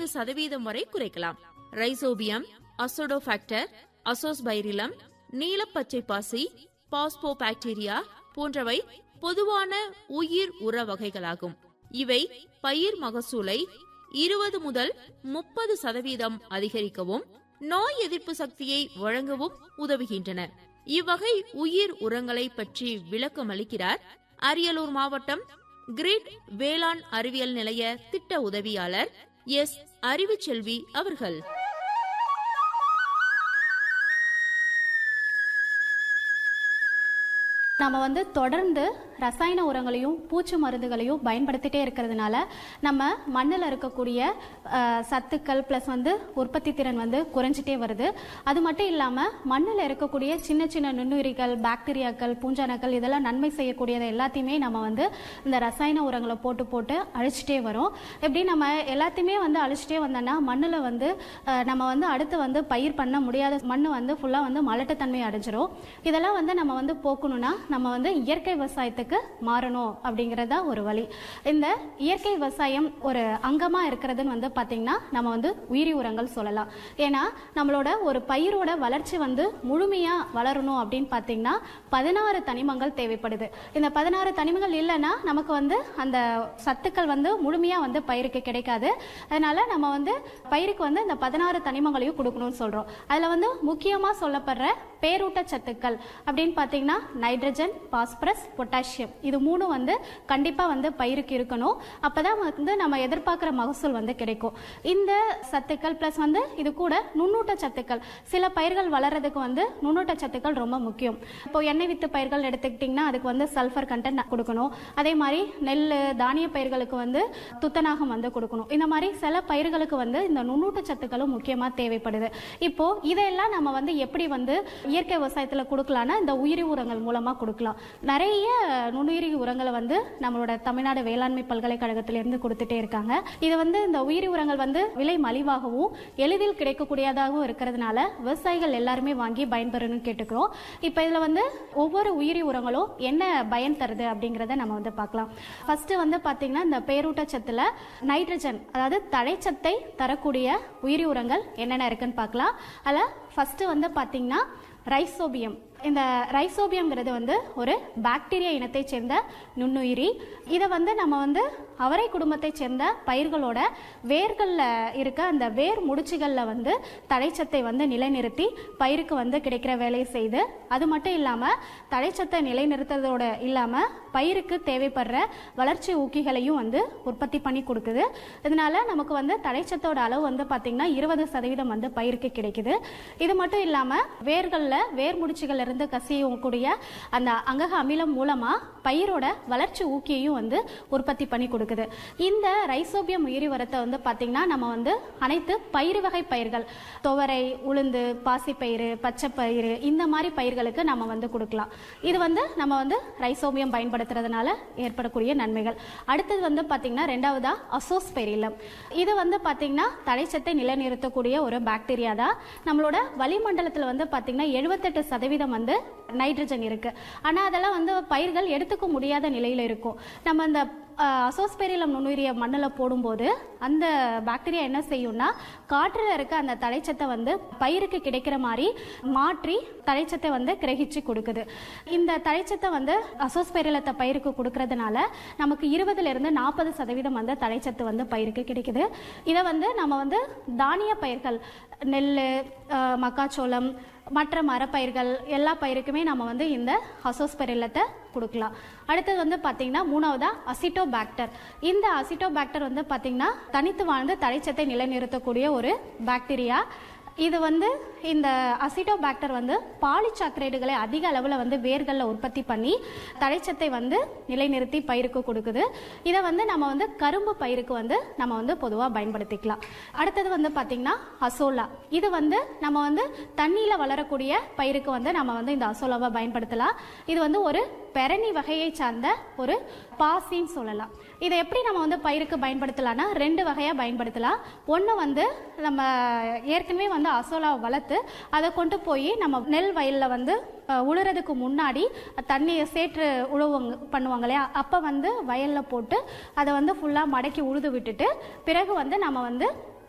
ஐந்து சதவீதம் வரை குறைக்கலாம் ரைசோபியம் அசோடோபாக்டர் அசோஸ்பைரிலம் நீலப்பச்சை பாசி பாஸ்போபாக்டீரியா போன்றவை பொதுவான உயிர் உர வகைகளாகும் இவை பயிர் மகசூலை இருபது முதல் முப்பது சதவீதம் அதிகரிக்கவும் நோய் எதிர்ப்பு சக்தியை வழங்கவும் உதவுகின்றன இவ்வகை உயிர் உரங்களை பற்றி விளக்கம் அளிக்கிறார் அரியலூர் மாவட்டம் கிரிட் வேளாண் அறிவியல் நிலைய திட்ட உதவியாளர் எஸ் அறிவுச்செல்வி அவர்கள் நம்ம வந்து தொடர்ந்து ரசாயன உரங்களையும் பூச்சி மருந்துகளையும் பயன்படுத்திட்டே இருக்கிறதுனால நம்ம மண்ணில் இருக்கக்கூடிய அஹ், சத்துக்கள் ப்ளஸ் வந்து உற்பத்தி திறன் வந்து குறைஞ்சிட்டே வருது அது மட்டும் இல்லாமல் மண்ணில் இருக்கக்கூடிய சின்ன சின்ன நுண்ணுயிரிகள் பாக்டீரியாக்கள் பூஞ்சானக்கள் இதெல்லாம் நன்மை செய்யக்கூடியதை எல்லாத்தையுமே நம்ம வந்து இந்த ரசாயன உரங்களை போட்டு போட்டு அழிச்சிட்டே வரோம் எப்படி நம்ம எல்லாத்தையுமே வந்து அழிச்சிட்டே வந்தோம்னா மண்ணில் வந்து அஹ், நம்ம வந்து அடுத்து வந்து பயிர் பண்ண முடியாத மண் வந்து ஃபுல்லாக வந்து மலட்டுத்தன்மை அடைஞ்சிரும் இதெல்லாம் வந்து நம்ம வந்து போக்கணும்னா நம்ம வந்து இயற்கை விவசாயத்துக்கு மாறணும் அப்படிங்கிறதா ஒரு வழி இந்த இயற்கை விவசாயம் ஒரு அங்கமாக இருக்கிறதுன்னு வந்து பார்த்திங்கன்னா நம்ம வந்து உயிரி உரங்கள் சொல்லலாம் ஏன்னா நம்மளோட ஒரு பயிரோட வளர்ச்சி வந்து முழுமையாக வளரணும் அப்படின்னு பார்த்தீங்கன்னா பதினாறு தனிமங்கள் தேவைப்படுது இந்த பதினாறு தனிமங்கள் இல்லைன்னா நமக்கு வந்து அந்த சத்துக்கள் வந்து முழுமையாக வந்து பயிருக்கு கிடைக்காது அதனால நம்ம வந்து பயிருக்கு வந்து இந்த பதினாறு தனிமங்களையும் கொடுக்கணும்னு சொல்கிறோம் அதில் வந்து முக்கியமாக சொல்லப்படுற பேரூட்ட சத்துக்கள் அப்படின்னு பார்த்தீங்கன்னா நைட்ரஜன் பாஸ்பரஸ் பொட்டாசியம் இது மூணும் வந்து கண்டிப்பாக வந்து பயிருக்கு இருக்கணும் அப்போ தான் வந்து நம்ம எதிர்பார்க்குற மகசூல் வந்து கிடைக்கும் இந்த சத்துக்கள் ப்ளஸ் வந்து இது கூட நுண்ணூட்ட சத்துக்கள் சில பயிர்கள் வளர்றதுக்கு வந்து நுண்ணூட்ட சத்துக்கள் ரொம்ப முக்கியம் இப்போ எண்ணெய் வித்து பயிர்கள் எடுத்துக்கிட்டிங்கன்னா அதுக்கு வந்து சல்ஃபர் கண்டென்ட் கொடுக்கணும் அதே மாதிரி நெல் தானிய பயிர்களுக்கு வந்து துத்தநாகம் வந்து கொடுக்கணும் இந்த மாதிரி சில பயிர்களுக்கு வந்து இந்த நுண்ணூட்ட சத்துக்களும் முக்கியமாக தேவைப்படுது இப்போ இதையெல்லாம் நம்ம வந்து எப்படி வந்து இயற்கை விவசாயத்தில் கொடுக்கலாம்னா இந்த உயிரி உரங்கள் மூலமாக கொடுக்கலாம் நிறைய நுண்ணுயிரி உரங்களை வந்து நம்மளோட தமிழ்நாடு வேளாண்மை பல்கலைக்கழகத்திலிருந்து கொடுத்துட்டே இருக்காங்க இது வந்து இந்த உயிரி உரங்கள் வந்து விலை மலிவாகவும் எளிதில் கிடைக்கக்கூடியதாகவும் இருக்கிறதுனால விவசாயிகள் எல்லாருமே வாங்கி பயன்பெறணும்னு கேட்டுக்கிறோம் இப்போ இதில் வந்து ஒவ்வொரு உயிரி உரங்களும் என்ன பயன் தருது அப்படிங்கிறத நம்ம வந்து பார்க்கலாம் ஃபர்ஸ்ட் வந்து பார்த்தீங்கன்னா இந்த பேரூட்டச்சத்தில் நைட்ரஜன் அதாவது தழைச்சத்தை தரக்கூடிய உயிரி உரங்கள் என்னென்ன இருக்குன்னு பார்க்கலாம் அதில் ஃபர்ஸ்ட் வந்து பார்த்தீங்கன்னா ரைசோபியம் இந்த ரைசோபியம்ங்கிறது வந்து ஒரு பாக்டீரியா இனத்தை சேர்ந்த நுண்ணுயிரி இதை வந்து நம்ம வந்து அவரை குடும்பத்தை சேர்ந்த பயிர்களோட வேர்களில் இருக்க அந்த வேர் முடிச்சுகளில் வந்து தழைச்சத்தை வந்து நிலைநிறுத்தி பயிருக்கு வந்து கிடைக்கிற வேலையை செய்து அது மட்டும் இல்லாமல் தழைச்சத்தை நிலைநிறுத்துறதோட இல்லாமல் பயிருக்கு தேவைப்படுற வளர்ச்சி ஊக்கிகளையும் வந்து உற்பத்தி பண்ணி கொடுக்குது இதனால நமக்கு வந்து தழைச்சத்தோட அளவு வந்து பார்த்திங்கன்னா இருபது சதவீதம் வந்து பயிருக்கு கிடைக்குது இது மட்டும் இல்லாமல் வேர்களில் வேர் முடிச்சுகள் இருந்து கசியக்கூடிய அந்த அங்கக அமிலம் மூலமாக பயிரோட வளர்ச்சி ஊக்கியையும் வந்து உற்பத்தி பண்ணி கொடுக்குது இந்த ரைசோபியம் உயிரி உரத்தை வந்து பார்த்திங்கன்னா நம்ம வந்து அனைத்து பயிர் வகை பயிர்கள் துவரை உளுந்து பாசிப்பயிறு பச்சைப்பயிறு இந்த மாதிரி பயிர்களுக்கு நம்ம வந்து கொடுக்கலாம் இது வந்து நம்ம வந்து ரைசோபியம் பயன்படுத்துறதுனால ஏற்படக்கூடிய நன்மைகள் அடுத்தது வந்து பார்த்திங்கன்னா ரெண்டாவதா அசோஸ்பெரிலம் இது வந்து பார்த்திங்கன்னா தழைச்சத்தை நிலைநிறுத்தக்கூடிய ஒரு பாக்டீரியா தான் நம்மளோட வளிமண்டலத்தில் வந்து பார்த்திங்கன்னா எழுபத்தெட்டு சதவீதம் வந்து நைட்ரஜன் இருக்கு ஆனால் அதெல்லாம் வந்து பயிர்கள் எடுத்துக்க முடியாத நிலையில் இருக்கும் நம்ம அந்த அசோஸ்பெரிலம் நுண்ணுயிரிய மண்ணில் போடும்போது அந்த பாக்டீரியா என்ன செய்யும்னா காற்றில் இருக்க அந்த தழைச்சத்தை வந்து பயிருக்கு கிடைக்கிற மாதிரி மாற்றி தழைச்சத்தை வந்து கிரகிச்சு கொடுக்குது இந்த தழைச்சத்தை வந்து அசோஸ்பெரிலத்தை பயிருக்கு கொடுக்கறதுனால நமக்கு இருபதுல இருந்து நாற்பது சதவீதம் வந்து தழைச்சத்து வந்து பயிருக்கு கிடைக்குது இதை வந்து நம்ம வந்து தானிய பயிர்கள் நெல் அஹ், மக்காச்சோளம் மற்ற மரப்பயிர்கள் எல்லா பயிருக்குமே நம்ம வந்து இந்த அசோஸ்பெரிலத்தை கொடுக்கலாம் அடுத்தது வந்து பார்த்தீங்கன்னா மூணாவதா அசிட்டோபாக்டர் இந்த அசிட்டோபாக்டர் வந்து பார்த்தீங்கன்னா தனித்து வாழ்ந்து தழைச்சத்தை நிலைநிறுத்தக்கூடிய ஒரு பாக்டீரியா இது வந்து இந்த அசிட்டோபாக்டர் வந்து பாலிசாக்ரைடுகளை அதிக அளவில் வந்து வேர்களில் உற்பத்தி பண்ணி தழைச்சத்தை வந்து நிலைநிறுத்தி பயிருக்கு கொடுக்குது இதை வந்து நம்ம வந்து கரும்பு பயிருக்கு வந்து நம்ம வந்து பொதுவாக பயன்படுத்திக்கலாம் அடுத்தது வந்து பார்த்திங்கன்னா அசோலா இது வந்து நம்ம வந்து தண்ணியில் வளரக்கூடிய பயிருக்கு வந்து நம்ம வந்து இந்த அசோலாவை பயன்படுத்தலாம் இது வந்து ஒரு பெரணி வகையை சார்ந்த ஒரு பாசின்னு சொல்லலாம் இதை எப்படி நம்ம வந்து பயிருக்கு பயன்படுத்தலாம்னா ரெண்டு வகையாக பயன்படுத்தலாம் ஒன்று வந்து நம்ம ஏற்கனவே வந்து அசோலாவை வளர்த்து அதை கொண்டு போய் நம்ம நெல் வயலில் வந்து அஹ், உழுறதுக்கு முன்னாடி தண்ணியை சேற்று உழுவுங்க பண்ணுவாங்க இல்லையா அப்போ வந்து வயலில் போட்டு அதை வந்து ஃபுல்லாக மடக்கி உழுது விட்டுட்டு பிறகு வந்து நம்ம வந்து